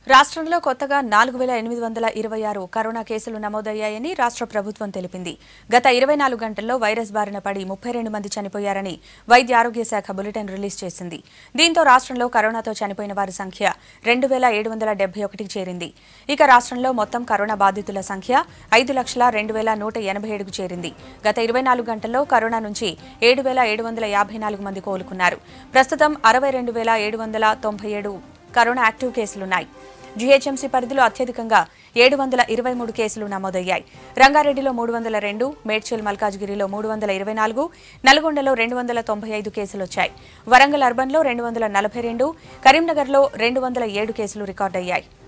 రాష్ట్రంలో కొత్తగా నాలుగు వేల ఎనిమిది వందల ఇరవై ఆరు కరోనా కేసులు నమోదయ్యాయని రాష్ట్ర ప్రభుత్వం తెలిపింది గత ఇరవై నాలుగు గంటల్లో వైరస్ బారిన పడి ముప్పై రెండు మంది చనిపోయారని వైద్య ఆరోగ్య శాఖ బులెటిన్ రిలీజ్ చేసింది దీంతో రాష్ట్రంలో కరోనాతో చనిపోయిన వారి సంఖ్య రెండు వేల ఏడు వందల డెబ్బై ఒకటికి చేరింది ఇక రాష్ట్రంలో మొత్తం కరోనా బాధితుల సంఖ్య ఐదు లక్షల రెండు వేల నూట ఎనభై ఏడుకు చేరింది గత ఇరవై నాలుగు గంటల్లో కరోనా నుంచి ఏడు వేల ఏడు వందల యాభై నాలుగు మంది కోలుకున్నారు ప్రస్తుతం అరవై రెండు వేల ఏడు వందల తొంభై ఏడు కరోనా యాక్టివ్ కేసులున్నాయి జీహెచ్ఎంసీ పరిధిలో అత్యధికంగా ఏడు వందల ఇరవై మూడు కేసులు నమోదయ్యాయి రంగారెడ్డిలో మూడు వందల రెండు మేడ్చల్ మల్కాజ్గిరిలో మూడు వందల ఇరవై నాలుగు నల్గొండలో రెండు వందల తొంభై ఐదు కేసులు వచ్చాయి వరంగల్ అర్బన్లో రెండు వందల నలభై రెండు కరీంనగర్లో రెండు వందల ఏడు కేసులు రికార్డయ్యాయి